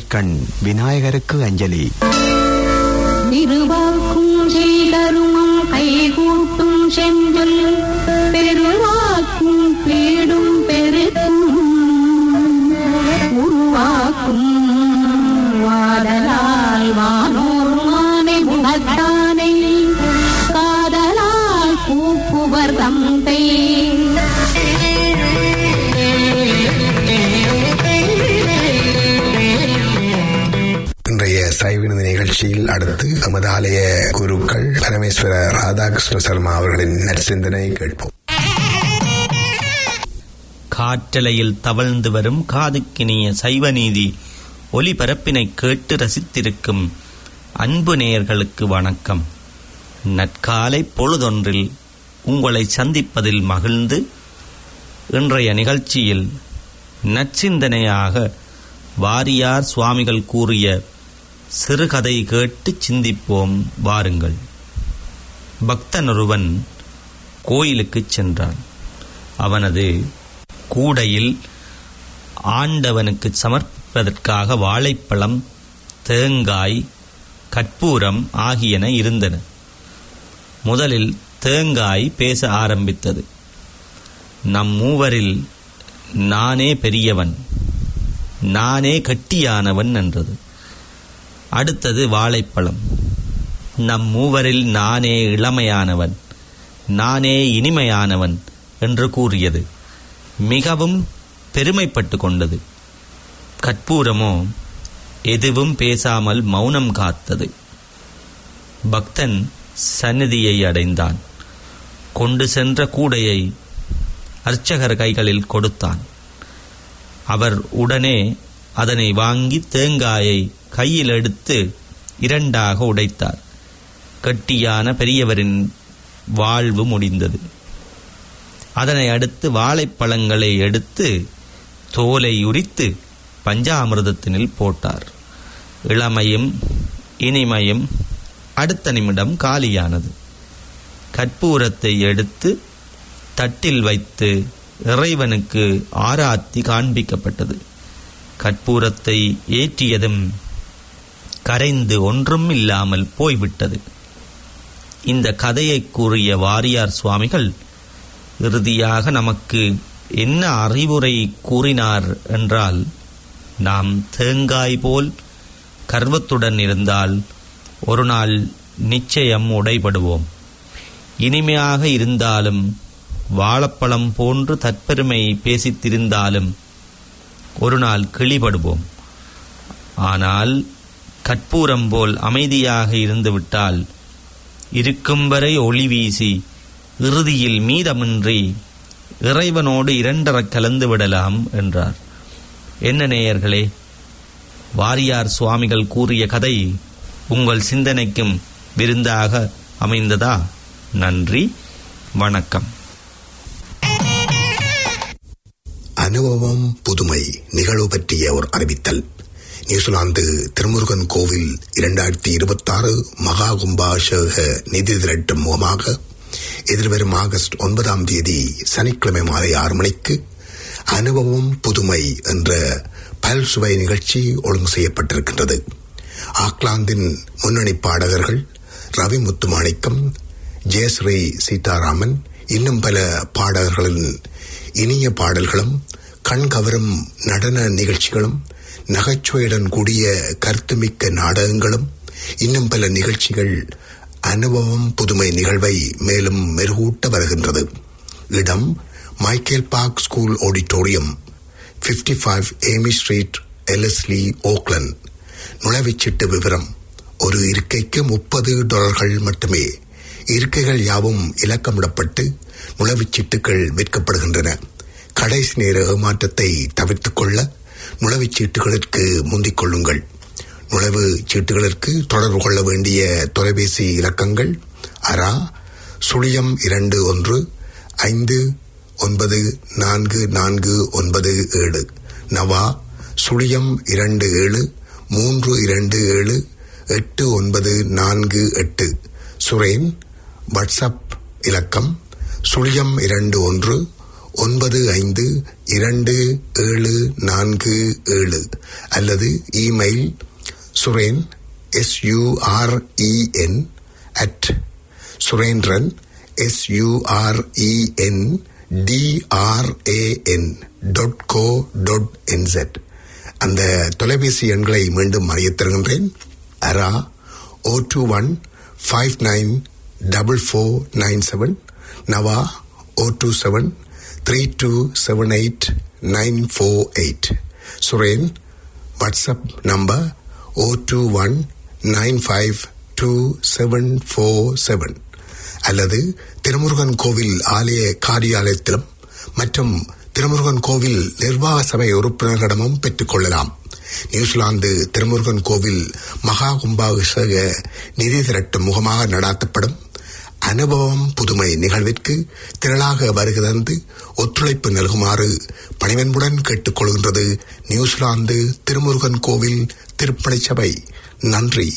கண் விநாயகருக்கு அஞ்சலி திருவாக்கும் செய்தருமம் கைகூட்டும் செஞ்சொல் பெருவாக்கும் பீடும் பெருக்கும் உருவாக்கும் வாடலால் வானோர் மானை உணர்த்தானை காதலால் கூப்புவர் தந்தை இன்றைய சைவினது நிகழ்ச்சியில் அடுத்து நமது ஆலய குருக்கள் பரமேஸ்வர ராதாகிருஷ்ண சர்மா அவர்களின் நற்சிந்தனை கேட்போம் காற்றலையில் தவழ்ந்து வரும் காதுக்கினிய சைவநீதி ஒலிபரப்பினை கேட்டு ரசித்திருக்கும் அன்பு நேயர்களுக்கு வணக்கம் நற்காலை பொழுதொன்றில் உங்களை சந்திப்பதில் மகிழ்ந்து இன்றைய நிகழ்ச்சியில் நற்சிந்தனையாக வாரியார் சுவாமிகள் கூறிய சிறுகதை கேட்டு சிந்திப்போம் வாருங்கள் பக்தனொருவன் கோயிலுக்குச் சென்றான் அவனது கூடையில் ஆண்டவனுக்கு சமர்ப்பிப்பதற்காக வாழைப்பழம் தேங்காய் கற்பூரம் ஆகியன இருந்தன முதலில் தேங்காய் பேச ஆரம்பித்தது நம் மூவரில் நானே பெரியவன் நானே கட்டியானவன் என்றது அடுத்தது வாழைப்பழம் நம் மூவரில் நானே இளமையானவன் நானே இனிமையானவன் என்று கூறியது மிகவும் பெருமைப்பட்டு கொண்டது கற்பூரமோ எதுவும் பேசாமல் மௌனம் காத்தது பக்தன் சந்நிதியை அடைந்தான் கொண்டு சென்ற கூடையை அர்ச்சகர் கைகளில் கொடுத்தான் அவர் உடனே அதனை வாங்கி தேங்காயை கையில் எடுத்து இரண்டாக உடைத்தார் கட்டியான பெரியவரின் வாழ்வு முடிந்தது அதனை அடுத்து வாழைப்பழங்களை எடுத்து தோலை உரித்து பஞ்சாமிர்தத்தினில் போட்டார் இளமையும் இனிமையும் அடுத்த நிமிடம் காலியானது கற்பூரத்தை எடுத்து தட்டில் வைத்து இறைவனுக்கு ஆராத்தி காண்பிக்கப்பட்டது கற்பூரத்தை ஏற்றியதும் கரைந்து ஒன்றும் இல்லாமல் போய்விட்டது இந்த கதையை கூறிய வாரியார் சுவாமிகள் இறுதியாக நமக்கு என்ன அறிவுரை கூறினார் என்றால் நாம் தேங்காய் போல் கர்வத்துடன் இருந்தால் ஒரு நாள் நிச்சயம் உடைபடுவோம் இனிமையாக இருந்தாலும் வாழைப்பழம் போன்று தற்பெருமை பேசித்திருந்தாலும் ஒரு நாள் கிளிபடுவோம் ஆனால் கற்பூரம் போல் அமைதியாக இருந்துவிட்டால் இருக்கும் வரை ஒளி வீசி இறுதியில் மீதமின்றி இறைவனோடு இரண்டரக் கலந்து விடலாம் என்றார் என்ன நேயர்களே வாரியார் சுவாமிகள் கூறிய கதை உங்கள் சிந்தனைக்கும் விருந்தாக அமைந்ததா நன்றி வணக்கம் அனுபவம் புதுமை நிகழ்வு பற்றிய ஒரு அறிவித்தல் நியூசிலாந்து திருமுருகன் கோவில் இரண்டாயிரத்தி இருபத்தி ஆறு மகா கும்பாஷக நிதி திரட்டும் முகமாக எதிர்வரும் ஆகஸ்ட் ஒன்பதாம் தேதி சனிக்கிழமை மாலை ஆறு மணிக்கு அனுபவம் புதுமை என்ற பல் சுவை நிகழ்ச்சி ஒழுங்கு செய்யப்பட்டிருக்கின்றது ஆக்லாந்தின் முன்னணி பாடகர்கள் ரவி முத்துமாணிக்கம் ஜெயஸ்ரீ சீதாராமன் இன்னும் பல பாடகர்களின் இனிய பாடல்களும் கண்கவரும் நடன நிகழ்ச்சிகளும் நகைச்சுவையுடன் கூடிய கருத்துமிக்க நாடகங்களும் இன்னும் பல நிகழ்ச்சிகள் அனுபவம் புதுமை நிகழ்வை மேலும் மெருகூட்ட வருகின்றது இடம் Michael park school auditorium 55 five Amy street Ellerslie Auckland நுழைவுச்சீட்டு விவரம் ஒரு இருக்கைக்கு முப்பது டாலர்கள் மட்டுமே இருக்கைகள் யாவும் இலக்கமிடப்பட்டு நுழைவுச்சீட்டுகள் விற்கப்படுகின்றன கடைசி நேர ஏமாற்றத்தை தவிர்த்துக் கொள்ள நுழைவுச்சீட்டுகளுக்கு முந்திக் கொள்ளுங்கள் நுழைவு சீட்டுகளுக்கு தொடர்பு கொள்ள வேண்டிய தொலைபேசி இலக்கங்கள் அரா சுழியம் இரண்டு ஒன்று ஐந்து ஒன்பது நான்கு நான்கு ஒன்பது ஏழு நவா சுழியம் இரண்டு ஏழு மூன்று இரண்டு ஏழு எட்டு ஒன்பது நான்கு எட்டு சுரேன் வாட்ஸ்அப் இலக்கம் சுழியம் இரண்டு ஒன்று ஒன்பது ஐந்து இரண்டு ஏழு நான்கு ஏழு அல்லது email Suren S U R E N at Surendran S U R E N T R A N dot co dot N Z அந்த தொலைபேசி எண்களை மீண்டும் அறியத் தருகின்றேன் அரா O two one five nine double four nine seven நவா O two seven three two seven eight nine four eight Suren WhatsApp number O two one nine five two seven four seven அல்லது திருமுருகன் கோவில் ஆலய காரியாலயத்திலும் மற்றும் திருமுருகன் கோவில் நிர்வாக சபை உறுப்பினர்களிடமும் பெற்றுக் கொள்ளலாம் நியூசிலாந்து திருமுருகன் கோவில் மகா கும்பாபிஷேக நிதி திரட்டும் முகமாக நடாத்தப்படும் அனுபவம் புதுமை நிகழ்விற்கு திரளாக வருகை தந்து ஒத்துழைப்பு நல்குமாறு பணிவன்புடன் கேட்டுக்கொள்கின்றது நியூசிலாந்து திருமுருகன் கோவில் திருப்பணி சபை நன்றி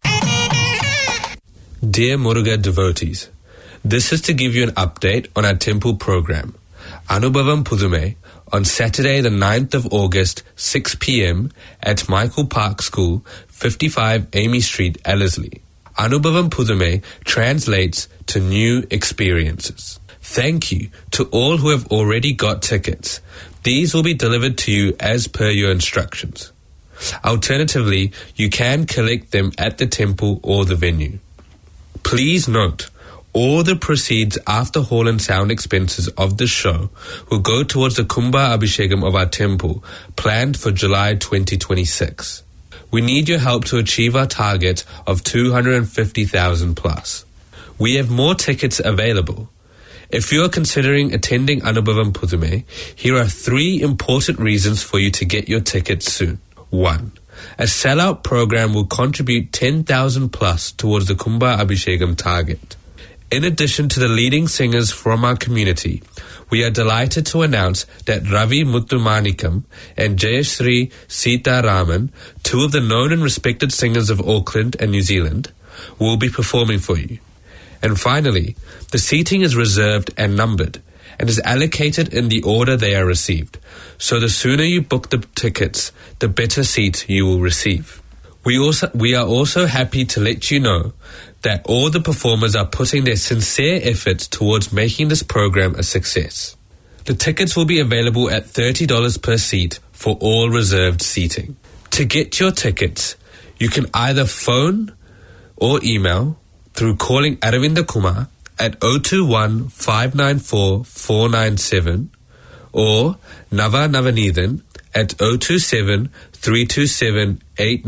Dear Muruga devotees, this is to give you an update on our temple program, Anubhavam Pudume, on Saturday the 9th of August, 6 p.m. at Michael Park School, 55 Amy Street, Ellerslie. Anubhavam Pudume translates to new experiences. Thank you to all who have already got tickets. These will be delivered to you as per your instructions. Alternatively, you can collect them at the temple or the venue. Please note, all the proceeds after hall and sound expenses of the show will go towards the Kumbha Abhishekam of our temple, planned for July 2026. We need your help to achieve our target of 250,000 plus. We have more tickets available. If you are considering attending Anubhavam Pudume, here are three important reasons for you to get your tickets soon. One, a sellout program will contribute 10,000 plus towards the Kumbha Abhishekam target. In addition to the leading singers from our community, we are delighted to announce that Ravi Muthumanikam and Jayashree Sita Raman, two of the known and respected singers of Auckland and New Zealand, will be performing for you. And finally, the seating is reserved and numbered and is allocated in the order they are received. So the sooner you book the tickets, the better seat you will receive. We also we are also happy to let you know that all the performers are putting their sincere efforts towards making this program a success. The tickets will be available at $30 per seat for all reserved seating. To get your tickets, you can either phone or email through calling Aravinda Kumar at 021 594 497 or Nava Navanithan at 027 327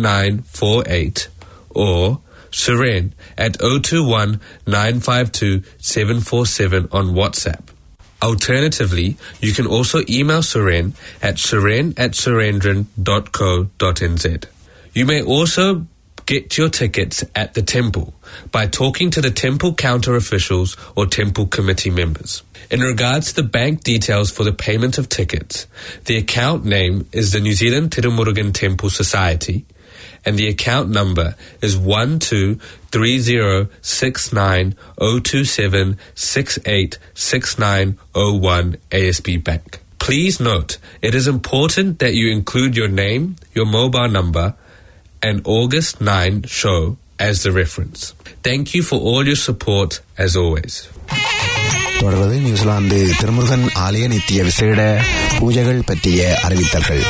8948 or Suren at 021 952 747 on WhatsApp. Alternatively, you can also email Suren at suren at surendran.co.nz. You may also get your tickets at the temple by talking to the temple counter officials or temple committee members. In regards to the bank details for the payment of tickets, the account name is the New Zealand Tirumurugan Temple Society and the account number is 1230690276869001 ASB Bank. Please note, it is important that you include your name, your mobile number, and August 9 show as the reference. Thank you for all your support as always. தொடர்வது New Zealand Thirumurugan ஆலய நித்திய விசேட பூஜைகள் பற்றிய அறிவித்தல்கள்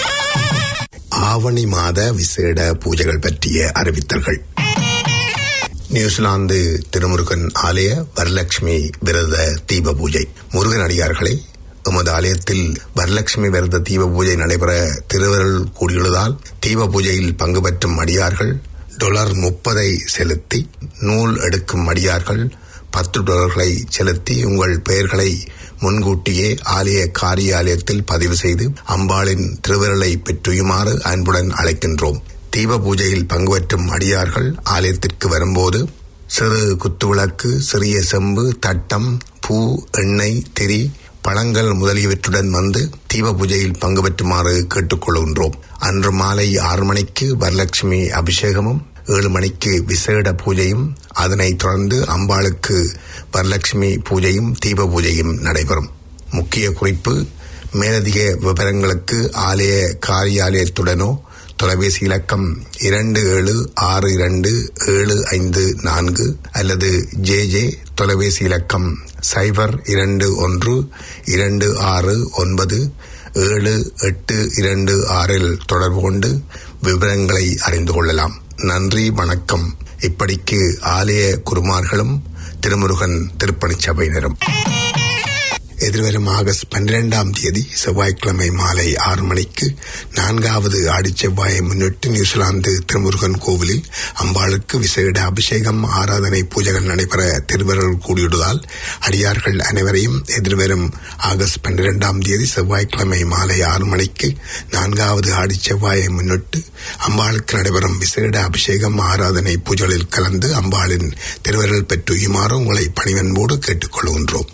ஆவணி மாத விசேட பூஜைகள் பற்றிய அறிவித்தல்கள் நியூசிலாந்து திருமுருகன் ஆலய வரலட்சுமி விரத தீப பூஜை முருகன் அடியார்களே எமது ஆலயத்தில் வரலட்சுமி விரத தீப பூஜை நடைபெற திருவருள் கூடியுள்ளதால் தீப பூஜையில் பங்கு பெற்றும் அடியார்கள் டொலர் முப்பதை செலுத்தி நூல் எடுக்கும் அடியார்கள் பத்து டாலர்களை செலுத்தி உங்கள் பெயர்களை முன்கூட்டியே ஆலய காரியாலயத்தில் பதிவு செய்து அம்பாளின் திருவிரலை பெற்றுயுமாறு அன்புடன் அழைக்கின்றோம் தீப பூஜையில் பங்கு பெற்றும் அடியார்கள் ஆலயத்திற்கு வரும்போது சிறு குத்துவிளக்கு சிறிய செம்பு தட்டம் பூ எண்ணெய் திரி பழங்கள் முதலியவற்றுடன் வந்து தீப பூஜையில் பங்கு பெற்றுமாறு கேட்டுக்கொள்கின்றோம் அன்று மாலை ஆறு மணிக்கு வரலட்சுமி அபிஷேகமும் ஏழு மணிக்கு விசேட பூஜையும் அதனைத் தொடர்ந்து அம்பாளுக்கு வரலட்சுமி பூஜையும் தீப பூஜையும் நடைபெறும் முக்கிய குறிப்பு மேலதிக விவரங்களுக்கு ஆலய காரியாலயத்துடனோ தொலைபேசி இலக்கம் இரண்டு ஏழு ஆறு இரண்டு ஏழு ஐந்து நான்கு அல்லது ஜே ஜே தொலைபேசி இலக்கம் சைபர் இரண்டு ஒன்று இரண்டு ஆறு ஒன்பது ஏழு எட்டு இரண்டு ஆறில் தொடர்பு கொண்டு விவரங்களை அறிந்து கொள்ளலாம் நன்றி வணக்கம் இப்படிக்கு ஆலய குருமார்களும் திருமுருகன் திருப்பணிச் சபையினரும் எதிர்வரும் ஆகஸ்ட் பன்னிரெண்டாம் தேதி செவ்வாய்க்கிழமை மாலை ஆறு மணிக்கு நான்காவது ஆடிச் செவ்வாயை முன்னிட்டு நியூசிலாந்து திருமுருகன் கோவிலில் அம்பாளுக்கு விசேட அபிஷேகம் ஆராதனை பூஜைகள் நடைபெற திருவருள் கூடியுள்ளதால் அடியார்கள் அனைவரையும் எதிர்வரும் ஆகஸ்ட் பன்னிரெண்டாம் தேதி செவ்வாய்க்கிழமை மாலை ஆறு மணிக்கு நான்காவது ஆடிச் செவ்வாயை முன்னிட்டு அம்பாளுக்கு நடைபெறும் விசேட அபிஷேகம் ஆராதனை பூஜைகளில் கலந்து அம்பாளின் திருவருள் பெற்றுயுமாறு உங்களை பணிவன்போடு கேட்டுக்கொள்கின்றோம்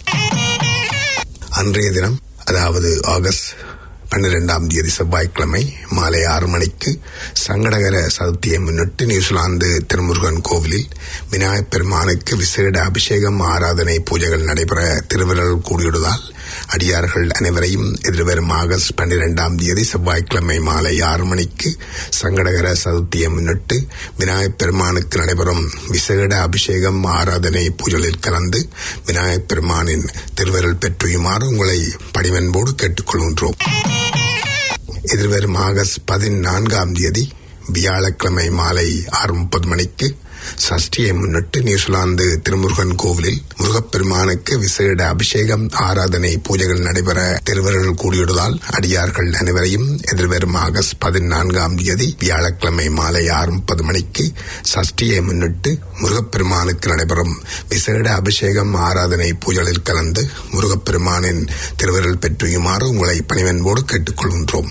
அன்றைய தினம் அதாவது ஆகஸ்ட் பன்னிரெண்டாம் தேதி செவ்வாய்க்கிழமை மாலை ஆறு மணிக்கு சங்கடகர சதுர்த்தியை முன்னிட்டு நியூசிலாந்து திருமுருகன் கோவிலில் விநாயகப் பெருமானுக்கு விசேட அபிஷேகம் ஆராதனை பூஜைகள் நடைபெற திருவிரல் கூடியுள்ளதால் அடியார்கள் அனைவரையும் எதிர்வரும் ஆகஸ்ட் பன்னிரெண்டாம் தேதி செவ்வாய்க்கிழமை மாலை ஆறு மணிக்கு சங்கடகர சதுர்த்தியை முன்னிட்டு விநாயகப் பெருமானுக்கு நடைபெறும் விசேட அபிஷேகம் ஆராதனை பூஜைகளில் கலந்து விநாயகப் பெருமானின் திருவருள் பெற்றுயுமாறு உங்களை பணிவன்போடு கேட்டுக்கொள்கின்றோம் எதிர்வரும் ஆகஸ்ட் பதினான்காம் தேதி வியாழக்கிழமை மாலை ஆறு முப்பது மணிக்கு சஷ்டியை முன்னிட்டு நியூசிலாந்து திருமுருகன் கோவிலில் முருகப்பெருமானுக்கு விசேட அபிஷேகம் ஆராதனை பூஜைகள் நடைபெற திருவருள் கூடியுள்ளதால் அடியார்கள் அனைவரையும் எதிர்வரும் ஆகஸ்ட் பதினான்காம் தேதி வியாழக்கிழமை மாலை ஆறு முப்பது மணிக்கு சஷ்டியை முன்னிட்டு முருகப்பெருமானுக்கு நடைபெறும் விசேட அபிஷேகம் ஆராதனை பூஜைகளில் கலந்து முருகப்பெருமானின் திருவருள் பெற்றுயுமாறு உங்களை பணிவன்போடு கேட்டுக்கொள்கின்றோம்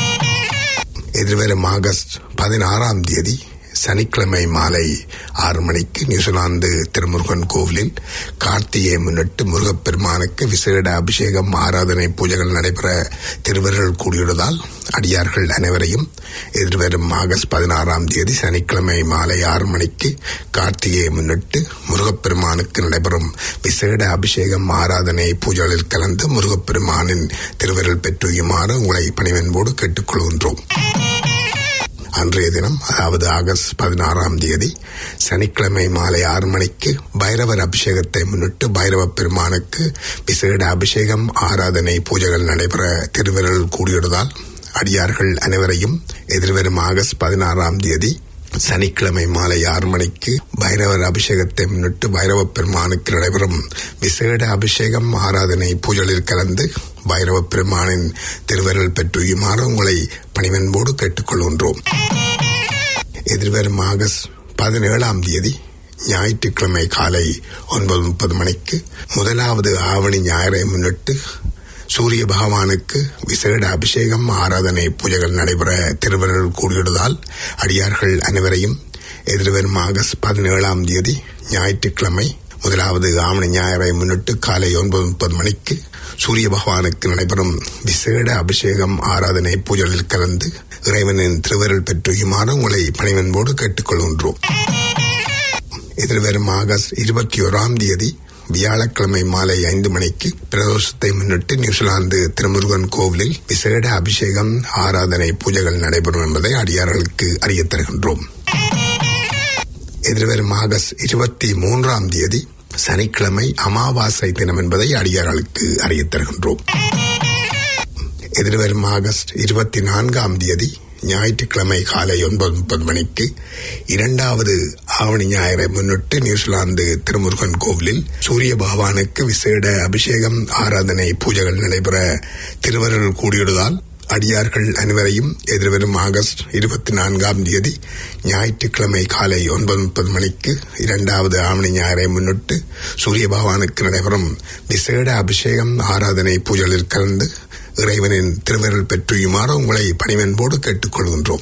எதிர்வரும் ஆகஸ்ட் பதினாறாம் தேதி சனிக்கிழமை மாலை ஆறு மணிக்கு நியூசிலாந்து திருமுருகன் கோவிலில் கார்த்திகையை முன்னிட்டு முருகப்பெருமானுக்கு விசேட அபிஷேகம் ஆராதனை பூஜைகள் நடைபெற திருவருள் கூடியுள்ளதால் அடியார்கள் அனைவரையும் எதிர்வரும் ஆகஸ்ட் பதினாறாம் தேதி சனிக்கிழமை மாலை ஆறு மணிக்கு கார்த்திகையை முன்னிட்டு முருகப்பெருமானுக்கு நடைபெறும் விசேட அபிஷேகம் ஆராதனை பூஜைகளில் கலந்து முருகப்பெருமானின் திருவருள் பெற்றுயுமாறு உங்களை பணிவன்போடு கேட்டுக்கொள்கின்றோம் அன்றைய தினம் அதாவது ஆகஸ்ட் பதினாறாம் தேதி சனிக்கிழமை மாலை ஆறு மணிக்கு பைரவர் அபிஷேகத்தை முன்னிட்டு பைரவ பெருமானுக்கு விசேட அபிஷேகம் ஆராதனை பூஜைகள் நடைபெற திருவிரல் கூடியுள்ளதால் அடியார்கள் அனைவரையும் எதிர்வரும் ஆகஸ்ட் பதினாறாம் தேதி சனிக்கிழமை மாலை ஆறு மணிக்கு பைரவர் அபிஷேகத்தை முன்னிட்டு பைரவ பெருமானுக்கு நடைபெறும் விசேட அபிஷேகம் ஆராதனை பூஜைகளில் கலந்து பைரவ பெருமானின் திருவருள் பெற்றுயுமாறு உங்களை பணிவன்போடு கேட்டுக்கொள்கின்றோம் எதிர்வரும் ஆகஸ்ட் பதினேழாம் தேதி ஞாயிற்றுக்கிழமை காலை ஒன்பது முப்பது மணிக்கு முதலாவது ஆவணி ஞாயிறை முன்னிட்டு சூரிய பகவானுக்கு விசேட அபிஷேகம் ஆராதனை பூஜைகள் நடைபெற திருவருள் கூடியுள்ளதால் அடியார்கள் அனைவரையும் எதிர்வரும் ஆகஸ்ட் பதினேழாம் தேதி ஞாயிற்றுக்கிழமை முதலாவது ஆவணி ஞாயிறை முன்னிட்டு காலை ஒன்பது முப்பது மணிக்கு சூரிய பகவானுக்கு நடைபெறும் விசேட அபிஷேகம் ஆராதனை பூஜைகளில் கலந்து இறைவனின் திருவருள் பெற்றுயுமாறு உங்களை பணிவன்போடு கேட்டுக்கொள்கின்றோம் எதிர்வரும் ஆகஸ்ட் இருபத்தி ஓராம் தேதி வியாழக்கிழமை மாலை ஐந்து மணிக்கு பிரதோஷத்தை முன்னிட்டு நியூசிலாந்து திருமுருகன் கோவிலில் விசேட அபிஷேகம் ஆராதனை பூஜைகள் நடைபெறும் என்பதை அடியார்களுக்கு அறியத் தருகின்றோம் எதிர்வரும் ஆகஸ்ட் இருபத்தி மூன்றாம் தேதி சனிக்கிழமை அமாவாசை தினம் என்பதை அடியார்களுக்கு அறியத் தருகின்றோம் எதிர்வரும் ஆகஸ்ட் இருபத்தி நான்காம் தேதி ஞாயிற்றுக்கிழமை காலை ஒன்பது முப்பது மணிக்கு இரண்டாவது ஆவணி ஞாயிறை முன்னிட்டு நியூசிலாந்து திருமுருகன் கோவிலில் சூரிய பகவானுக்கு விசேட அபிஷேகம் ஆராதனை பூஜைகள் நடைபெற திருவருள் கூடியுள்ளதால் அடியார்கள் அனைவரையும் எதிர்வரும் ஆகஸ்ட் இருபத்தி நான்காம் தேதி ஞாயிற்றுக்கிழமை காலை ஒன்பது முப்பது மணிக்கு இரண்டாவது ஆவணி ஞாயிறை முன்னிட்டு சூரிய பகவானுக்கு நடைபெறும் விசேட அபிஷேகம் ஆராதனை பூஜைகளில் கலந்து இறைவனின் திருவருள் பெற்றுயுமாறு உங்களை பணிவன்போடு கேட்டுக்கொள்கின்றோம்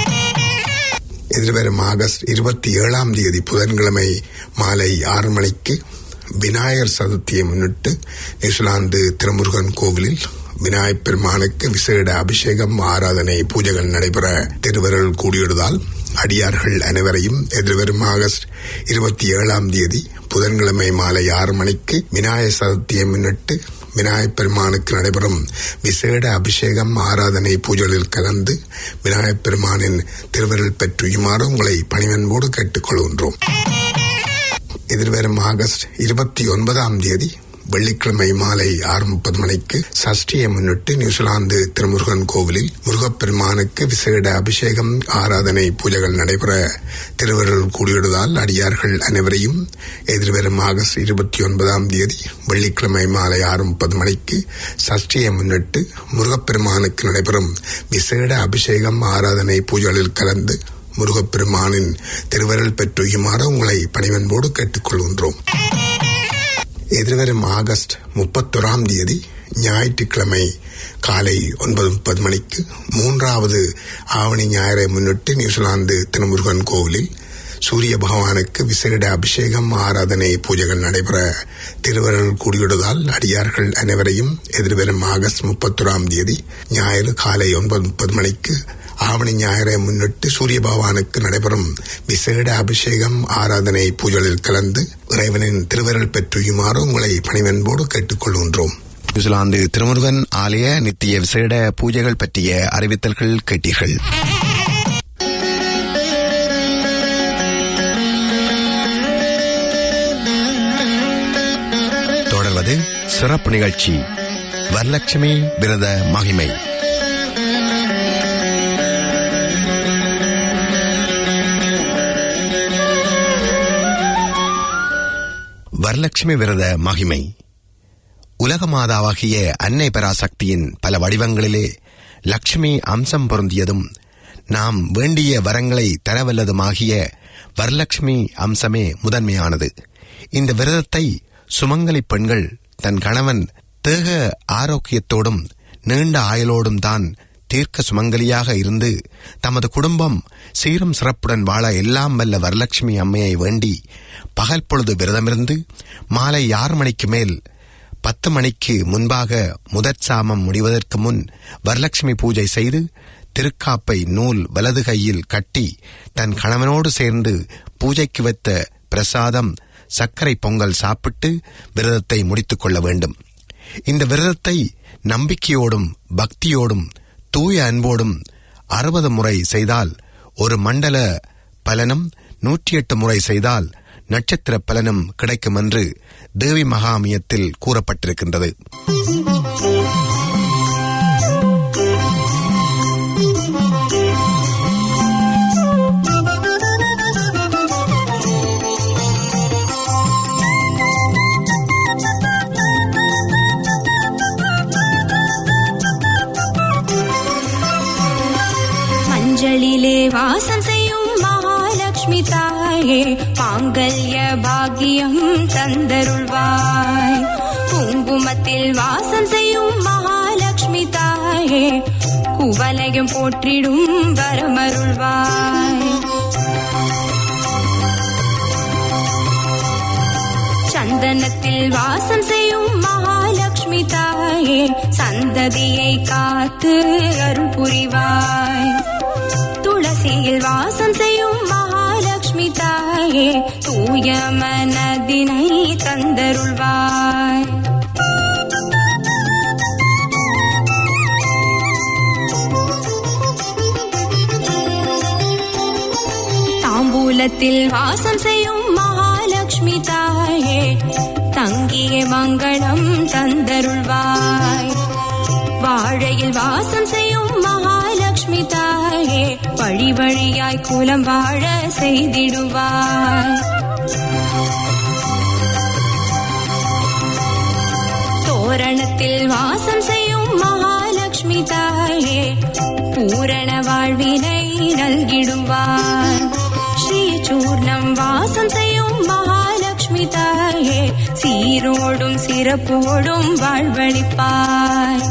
எதிர்வரும் ஆகஸ்ட் இருபத்தி ஏழாம் தேதி புதன்கிழமை மாலை ஆறு மணிக்கு விநாயகர் சதுர்த்தியை முன்னிட்டு நியூசிலாந்து திருமுருகன் கோவிலில் விநாயகப் பெருமானுக்கு விசேட அபிஷேகம் ஆராதனை பூஜைகள் நடைபெற திருவருள் கூடியுள்ளதால் அடியார்கள் அனைவரையும் எதிர்வரும் ஆகஸ்ட் இருபத்தி ஏழாம் தேதி புதன்கிழமை மாலை ஆறு மணிக்கு விநாயகர் சதுர்த்தியை முன்னிட்டு விநாயகப் பெருமானுக்கு நடைபெறும் விசேட அபிஷேகம் ஆராதனை பூஜைகளில் கலந்து விநாயகப் பெருமானின் திருவருள் பெற்றுயுமாறு உங்களை பணிவன்போடு கேட்டுக்கொள்கின்றோம் எதிர்வரும் ஆகஸ்ட் இருபத்தி ஒன்பதாம் தேதி வெள்ளிக்கிழமை மாலை ஆறு முப்பது மணிக்கு சஷ்டியை முன்னிட்டு நியூசிலாந்து திருமுருகன் கோவிலில் முருகப்பெருமானுக்கு விசேட அபிஷேகம் ஆராதனை பூஜைகள் நடைபெற திருவருள் கூடியுள்ளதால் அடியார்கள் அனைவரையும் எதிர்வரும் ஆகஸ்ட் இருபத்தி ஒன்பதாம் தேதி வெள்ளிக்கிழமை மாலை ஆறு முப்பது மணிக்கு சஷ்டியை முன்னிட்டு முருகப்பெருமானுக்கு நடைபெறும் விசேட அபிஷேகம் ஆராதனை பூஜைகளில் கலந்து முருகப்பெருமானின் திருவருள் பெற்றுயுமாறு உங்களை பணிவன்போடு கேட்டுக்கொள்கின்றோம் எதிர்வரும் ஆகஸ்ட் முப்பத்தொராம் தேதி ஞாயிற்றுக்கிழமை காலை ஒன்பது முப்பது மணிக்கு மூன்றாவது ஆவணி ஞாயிறை முன்னிட்டு நியூசிலாந்து திருமுருகன் கோவிலில் சூரிய பகவானுக்கு விசேட அபிஷேகம் ஆராதனை பூஜைகள் நடைபெற திருவருள் கூடியுள்ளதால் அடியார்கள் அனைவரையும் எதிர்வரும் ஆகஸ்ட் முப்பத்தொராம் தேதி ஞாயிறு காலை ஒன்பது முப்பது மணிக்கு ஆவணி ஞாயிறை முன்னிட்டு சூரிய பகவானுக்கு நடைபெறும் விசேட அபிஷேகம் ஆராதனை பூஜைகளில் கலந்து இறைவனின் திருவருள் பெற்றுயுமாறு உங்களை பணிவன்போடு கேட்டுக்கொள்கின்றோம் நியூசிலாந்து திருமுருகன் ஆலய நித்திய விசேட பூஜைகள் பற்றிய அறிவித்தல்கள் கேட்டீர்கள் தொடர்வது சிறப்பு நிகழ்ச்சி வரலட்சுமி விரத மகிமை வரலட்சுமி விரத மகிமை உலக மாதாவாகிய அன்னை பராசக்தியின் பல வடிவங்களிலே லட்சுமி அம்சம் பொருந்தியதும் நாம் வேண்டிய வரங்களை தரவல்லதுமாகிய வரலட்சுமி அம்சமே முதன்மையானது இந்த விரதத்தை சுமங்கலி பெண்கள் தன் கணவன் தேக ஆரோக்கியத்தோடும் நீண்ட ஆயுளோடும் தான் தீர்க்க சுமங்கலியாக இருந்து தமது குடும்பம் சீரும் சிறப்புடன் வாழ எல்லாம் வல்ல வரலட்சுமி அம்மையை வேண்டி பகல் பொழுது விரதமிருந்து மாலை ஆறு மணிக்கு மேல் பத்து மணிக்கு முன்பாக முதற் சாமம் முடிவதற்கு முன் வரலட்சுமி பூஜை செய்து திருக்காப்பை நூல் வலது கையில் கட்டி தன் கணவனோடு சேர்ந்து பூஜைக்கு வைத்த பிரசாதம் சர்க்கரை பொங்கல் சாப்பிட்டு விரதத்தை முடித்துக் கொள்ள வேண்டும் இந்த விரதத்தை நம்பிக்கையோடும் பக்தியோடும் தூய அன்போடும் அறுபது முறை செய்தால் ஒரு மண்டல பலனும் நூற்றி எட்டு முறை செய்தால் நட்சத்திர பலனும் கிடைக்கும் என்று தேவி மகாமியத்தில் கூறப்பட்டிருக்கின்றது மஞ்சளிலே வாசம் செய்யும் மகாலட்சுமி தாயே மாங்கல்ய பாக்கியம் தந்தருள்வாய் குங்குமத்தில் வாசம் செய்யும் மகாலட்சுமி தாயே குவலையும் போற்றிடும் வரமருள்வாய் சந்தனத்தில் வாசம் செய்யும் மகாலட்சுமி தாயே சந்ததியை காத்து அருள் புரிவாய் துளசியில் வாசம் செய்யும் மகாலட்சுமி தாயே தூய மனதினை தந்தருள்வாய் தாம்பூலத்தில் வாசம் செய்யும் மகாலட்சுமி தாயே தங்கிய மங்களம் தந்தருள்வாய் வாழையில் வாசம் செய்யும் மகாலட்சுமி தாயே வழி வழியாய் குலம் வாழ செய்திடுவாய் தோரணத்தில் வாசம் செய்யும் மகாலட்சுமி தாயே பூரண வாழ்வினை நல்கிடுவாய் ஸ்ரீ சூர்ணம் வாசம் செய்யும் மகாலட்சுமி தாயே சீரோடும் சிறப்போடும் வாழ்வழிப்பாய்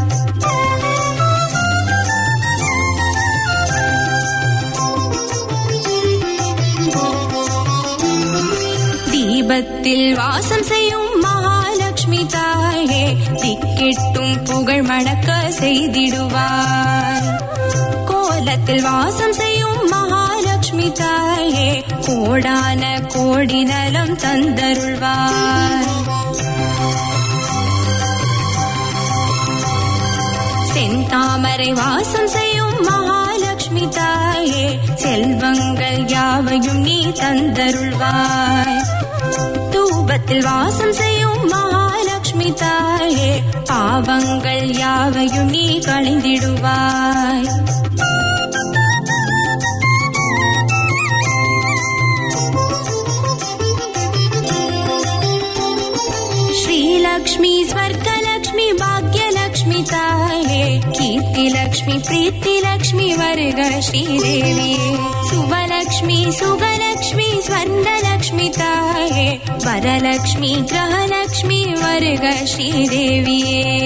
தீபத்தில் வாசம் செய்யும் மகாலட்சுமி தாயே திக்கெட்டும் புகழ் மணக்க செய்திடுவார் கோலத்தில் வாசம் செய்யும் மகாலட்சுமி தாயே கோடான கோடி நலம் தந்தருள்வார் செந்தாமரை வாசம் செய்யும் மகாலட்சுமி தாயே செல்வங்கள் யாவையும் நீ தந்தருள்வாய் தூபத்தில் வாசம் செய்யும் மகாலட்சுமி தாயே பாவங்கள் யாவையும் நீ களைந்திடுவாய் श्रीलक्ष्मी स्वर्गलक्ष्मी भाग्यलक्ष्मी ताये कीर्तिलक्ष्मी प्रीतिलक्ष्मी वर्ग श्रीदेवी सुवलक्ष्मी सुगलक्ष्मी स्वर्णलक्ष्मी ताये वरलक्ष्मी ग्रहलक्ष्मी वर्ग श्रीदेवी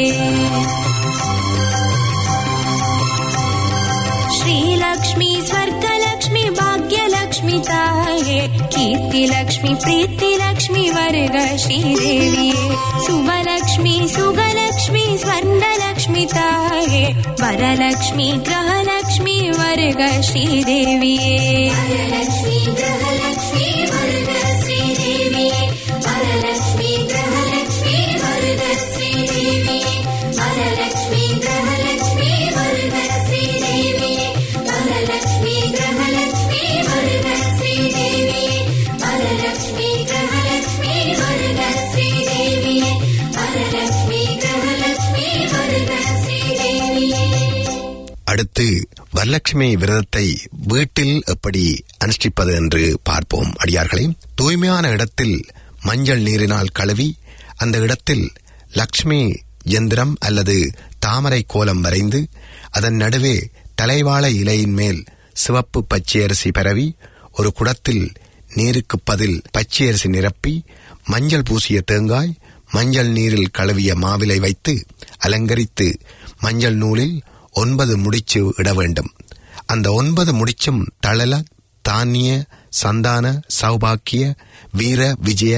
श्रीलक्ष्मी स्वर्गलक्ष्मी भाग्यलक्ष्मी ताये कीर्तिलक्ष्मी प्रीतिलक्ष्मी वर्ग श्रीदेवी सुवलक्ष्मी सुगलक्ष्मी स्वर्णलक्ष्मी ताये वरलक्ष्मी ग्रहलक्ष्मी वर्ग श्रीदेवी वरलक्ष्मी ग्रहलक्ष्मी वर्ग श्रीदेवी वरलक्ष्मी ग्रहलक्ष्मी वर्ग श्रीदेवी वरलक्ष्मी ग्रहलक्ष्मी वर्ग श्रीदेवी वरलक्ष्मी ग्रहलक्ष्मी वर्ग श्रीदेवी वरलक्ष्मी ग्रहलक्ष्मी वर्ग श्रीदेवी वरलक्ष्मी ग्रहलक्ष्मी वर्ग श्रीदेवी அடுத்து வரலட்சுமி விரதத்தை வீட்டில் எப்படி அனுஷ்டிப்பது என்று பார்ப்போம் அடியார்களே தூய்மையான இடத்தில் மஞ்சள் நீரினால் கழுவி அந்த இடத்தில் லக்ஷ்மி யந்திரம் அல்லது தாமரை கோலம் வரைந்து அதன் நடுவே தலைவாழை இலையின் மேல் சிவப்பு பச்சையரிசி பரவி ஒரு குடத்தில் நீருக்கு பதில் பச்சையரிசி நிரப்பி மஞ்சள் பூசிய தேங்காய் மஞ்சள் நீரில் கழுவிய மாவிலை வைத்து அலங்கரித்து மஞ்சள் நூலில் ஒன்பது முடிச்சு இட வேண்டும் அந்த ஒன்பது முடிச்சும் தளல தானிய சந்தான சௌபாக்கிய வீர விஜய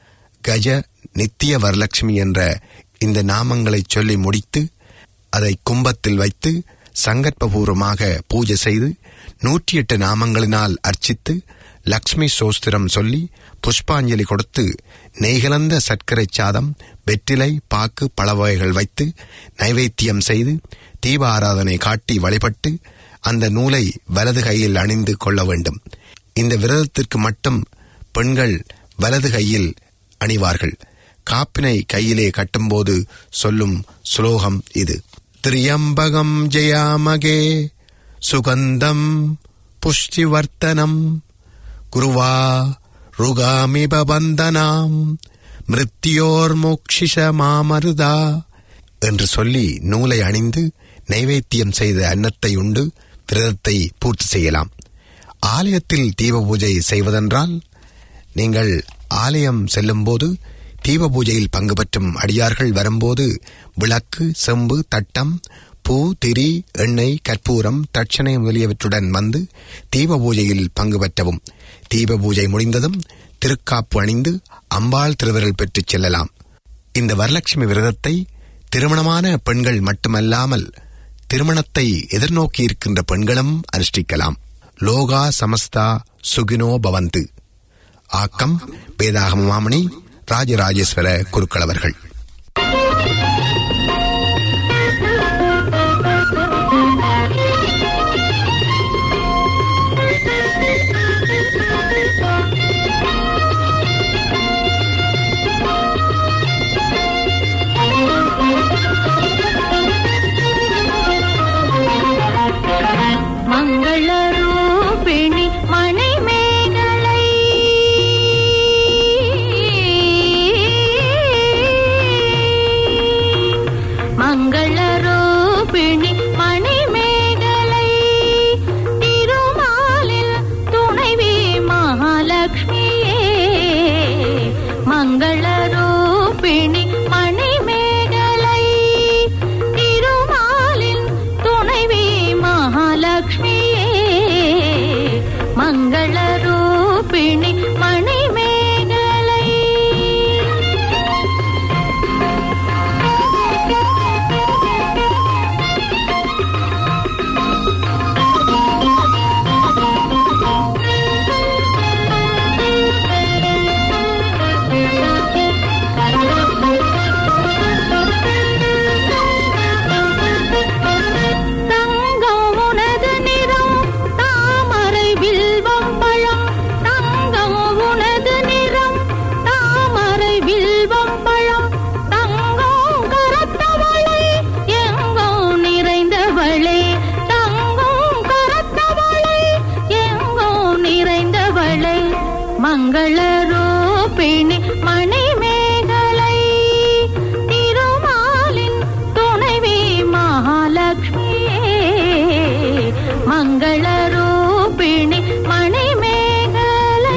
கஜ நித்திய வரலட்சுமி என்ற இந்த நாமங்களை சொல்லி முடித்து அதை கும்பத்தில் வைத்து சங்கற்பபூர்வமாக பூஜை செய்து நூற்றி எட்டு நாமங்களினால் அர்ச்சித்து லக்ஷ்மி சோஸ்திரம் சொல்லி புஷ்பாஞ்சலி கொடுத்து நெய்கலந்த சர்க்கரை சாதம் வெற்றிலை பாக்கு பல வகைகள் வைத்து நைவேத்தியம் செய்து தீப ஆராதனை காட்டி வழிபட்டு அந்த நூலை வலது கையில் அணிந்து கொள்ள வேண்டும் இந்த விரதத்திற்கு மட்டும் பெண்கள் வலது கையில் அணிவார்கள் காப்பினை கையிலே கட்டும்போது சொல்லும் ஸ்லோகம் இது திரியம்பகம் ஜெயாமகே சுகந்தம் புஷ்டிவர்த்தனம் குருவா ருகாமிப பந்தனாம் மிருத்தியோர் மோக்ஷிஷ மாமருதா என்று சொல்லி நூலை அணிந்து நைவேத்தியம் செய்த அன்னத்தை உண்டு விரதத்தை பூர்த்தி செய்யலாம் ஆலயத்தில் தீப பூஜை செய்வதென்றால் நீங்கள் ஆலயம் செல்லும்போது தீப பூஜையில் பங்கு பெற்றும் அடியார்கள் வரும்போது விளக்கு செம்பு தட்டம் பூ திரி எண்ணெய் கற்பூரம் தட்சணை முதலியவற்றுடன் வந்து தீப பூஜையில் பங்கு பெற்றவும் தீப பூஜை முடிந்ததும் திருக்காப்பு அணிந்து அம்பாள் திருவிரல் பெற்றுச் செல்லலாம் இந்த வரலட்சுமி விரதத்தை திருமணமான பெண்கள் மட்டுமல்லாமல் திருமணத்தை எதிர்நோக்கி இருக்கின்ற பெண்களும் அனுஷ்டிக்கலாம் லோகா சமஸ்தா சுகினோ பவந்து ஆக்கம் வேதாகம மாமணி ராஜராஜேஸ்வர குருக்கள் அவர்கள் மங்களரூபிணி மணிமேகலை மங்கள ரூபிணி மணிமேகலை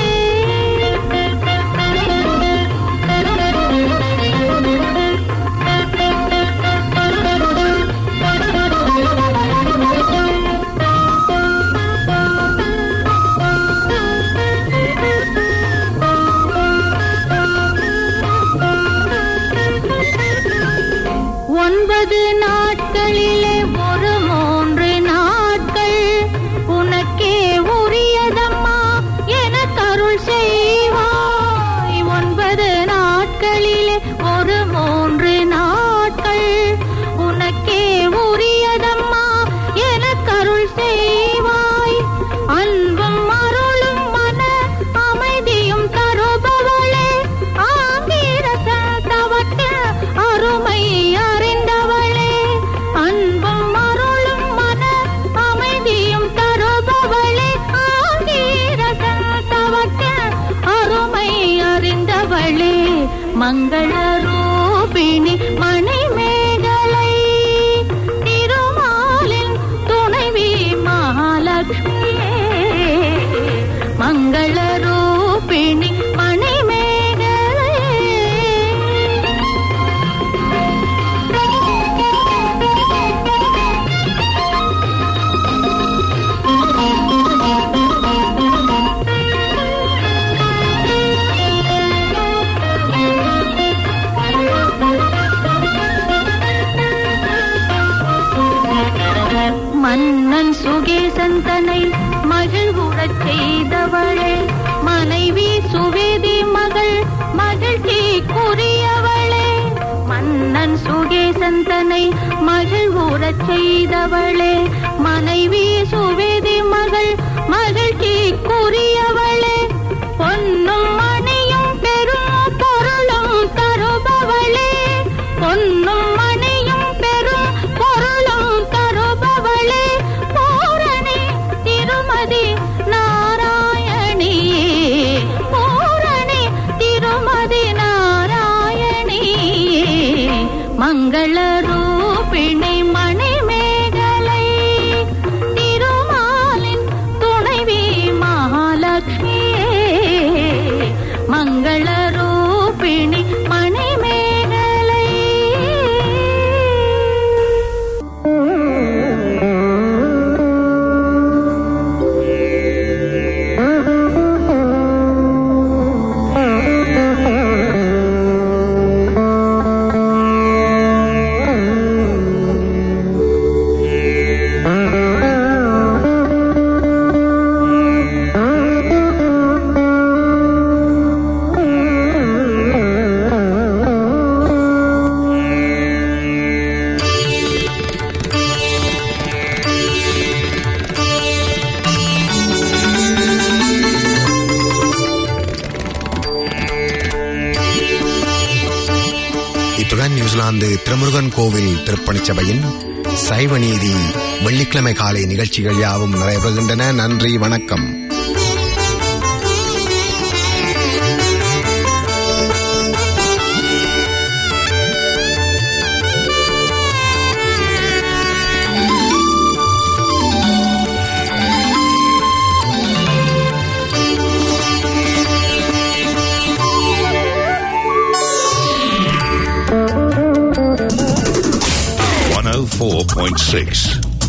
ஒன்பது நாட்களிலே ஒரு மூன்று நாட்கள் உனக்கே உரியதம்மா என கருள் செய்வாய் ஒன்பது நாட்களிலே ஒரு மூன்று நாட்கள் உனக்கே உரியதம்மா என கருள் செய்வாய் அன்பும் அருளும் மன அமைதியும் தருபவளே ஆங்கிரச தவக்க அருமை அறிந்தவளே அன்பும் அருளும் மன அமைதியும் தருபவளே ஆங்கிரச தவக்க அருமை அறிந்தவளே மங்கள ரூபிணி மணிமேகலை திருமாலின் துணைவி மகாலட்சுமியே மங்கள ரூபிணி மணிமேகலை மன்னன் சுகேசன் தன்னை மகிழ்வுறச் செய்தவளே மனைவி சுவேதி மகள் மகிழ்ச்சிக்குரியவளே மன்னன் சுகேசன் தன்னை மகிழ்வுறச் செய்தவளே மனைவி சுவேதி மகள் மகிழ்ச்சிக்குரியவளே பொன்னும் மணியும் பெரும் பொருளும் தருபவளே பொன்னும் மணியும் பெரும் பொருளும் தருபவளே பூரணி திருமதி நாராயணி பூரணி திருமதி நாராயணி மங்கள ரூபிணி மணிமேகலை திருமாலின் துணைவி மகாலட்சுமியே மங்கள ரூபிணி மணிமேகலை இத்துடன் நியூசிலாந்து திருமுருகன் கோவில் திருப்பணிச் சபையின் சைவ நீதி வெள்ளிக்கிழமை காலை நிகழ்ச்சிகள் யாவும் நிறைவேறுகின்றன நன்றி வணக்கம் One oh four point six